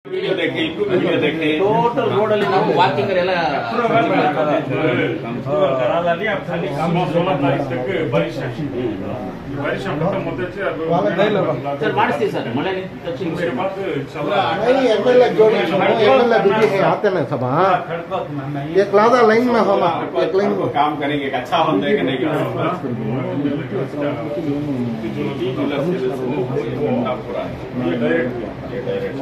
Video देखे इनको video देखे ಟೋಟಲ್ ರೋಡ್ ಅಲ್ಲಿ ನಾವು ವಾಕಿಂಗ್ ಎಲ್ಲ करा झाली खाली काम सोळा तारीख तक बारिश आहे बारिश आपण मोत्याचे ಸರ್ ಮಾಡಿಸ್ತೀವಿ ಸರ್ ಮಳೆ ನಿಂತ ತಕ್ಷಣ उसके बाद चला नहीं एमएलए जो एमएलए बिजी है आते ना सब हाँ एक लादा लाइन में हम एक लाइन को काम करेंगे एक अच्छा होने के नहीं पूरा ये डायरेक्ट ये डायरेक्ट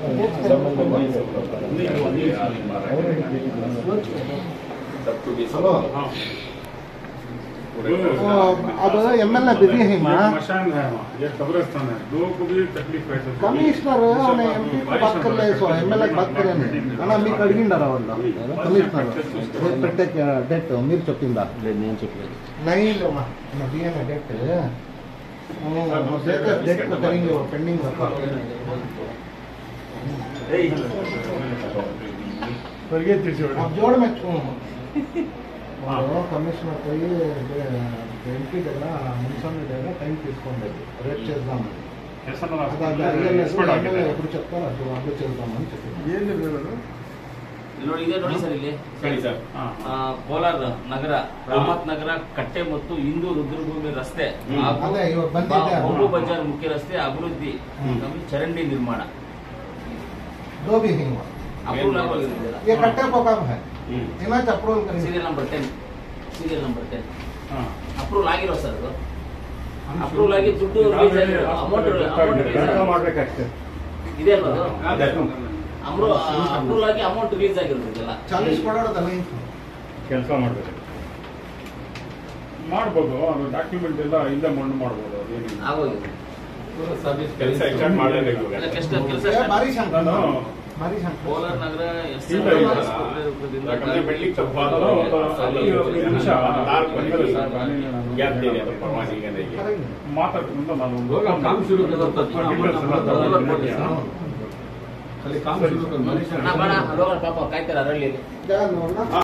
सब टू बी हेलो हाँ पूरे अब एमएलए बिजी है ये माँ मशान है वहाँ ये कब्रिस्तान है लोगों को भी तकलीफ है सबको। कमिश्नर ಅವನೇ ಎಂಪಿ ಬಾತ್ ಕರ್ಲೆ ಸೊ ఎమ్మెల్యే బాత్ కరేని అన్న మీకు అడిగిండారా వాళ్ళు కమిషనర్ రేపు పెట్టే డేట్ మీరు చెప్పిందా నేను చెప్పలేదు नहीं लो माँ नदिया में डेट डेट को करेंगे वो पेंडिंग रखा अब जोड़ में కమిషనర్ పోయి ఎంపీ దగ్గర మున్సిపల్ దగ్గర టైం తీసుకోండి రేపు చేద్దామని ऐसा ना అది అది ఐఎల్ఎస్ ఎమ్మెల్యే ఎప్పుడు చెప్తారో అప్పుడు అప్పుడు చేద్దామని చెప్పింది ನೋಡಿ ಇದೆ ನೋಡಿ ಸರ್ ಇಲ್ಲಿ ಸರಿ ಸರ್ हाँ ಆ, ಕೋಲಾರ ನಗರ ರಾಮತ್ ನಗರ ಕಟ್ಟೆ ಮತ್ತು ಹಿಂದೂ ರುದ್ರಭೂಮಿ ರಸ್ತೆ ಹ್ಮ್. ಹಾಗೂ ಅದೇ ಇವಾಗ ಬಂದಿದೆ ಅದು. ಬೊಂಬು ಬಜಾರ್ ಮುಖ್ಯ ರಸ್ತೆ ಅಭಿವೃದ್ಧಿ ಹ್ಮ್. ನಮಗೆ ಚರಂಡಿ ನಿರ್ಮಾಣ दो भी नहीं हुआ ಅಪ್ರೂವಲ್ ಆಗಿರೋದಿಲ್ಲ ये कट्टे को कब है ಹ್ಮ್ इमेज अप्रूवल करेंगे serial number ten serial number ten हाँ ಅಪ್ರೂವಲ್ ಆಗಿರೋ ಸರ್ ಅದು ಅಪ್ರೂವಲ್ ಆಗಿ ದುಡ್ಡು ರಿಲೀಸ್ ಆಗಿರೋ ಅಮೌಂಟ್ ಅಮೌಂಟ್ ಇದೆ ಅಲ್ವಾ ಅದು? ಅದೇ ಅಮ್ರು ಅಪ್ರೂವಲ್ ಆಗಿ ಅಮೌಂಟ್ ರಿಲೀಸ್ ಆಗಿರೋದಿಲ್ಲ चालीस करोड़ दलाई ಕೆಲಸ ಮಾಡಬೇಕು ಮಾಡ್ಬೋದು ಅದು ಡಾಕ್ಯುಮೆಂಟ್ ಎಲ್ಲ ಇಲ್ಲೇ ಮಣ್ಣು ಮಾಡ್ಬೋದು ಅದೇನಿಲ್ಲ ಆಗೋಗಿದೆ ಕೆಲಸ ಎಕ್ಸ್ಟೆಂಡ್ ಮಾಡಲೇಬೇಕು ಎಲ್ಲ ಕೆಲಸ ಕೆಲಸ ये बारिश है ನಾನು बारिश है ಕೋಲಾರ ನಗರ ಎಸ್ ಇಲ್ಲ, ಇಲ್ಲ. ಯಾಕಂದ್ರೆ ಬಿಲ್ಡಿಂಗ್ ಸ್ವಲ್ಪ ನಿಮಿಷ ಗ್ಯಾಪ್ ಇದೆ ಅದು ಪರವಾಗಿಲ್ಲ ನನಗೆ. करेंगे ಮಾತಾಡ್ಕೊಂಡು ನಾನು ಒಂದು ಹೋಗ, ಕಾಮ್ ಶುರು ಕರೋ ತಕ್ಷಣ details ಎಲ್ಲ ಅಮೌಂಟ್ ತಗೊಂಡು ಕೊಡ್ತೀರಾ? ಬರ್ತೀನಿ. खाली काम शुरू कर ಅಣ್ಣ, ಬೇಡ, ಅಲ್ಲಿ ಹೋಗೋಣ ಪಾಪ ಕಾಯ್ತಾರೆ ಅರಳಿಯಲ್ಲಿ क्या लोना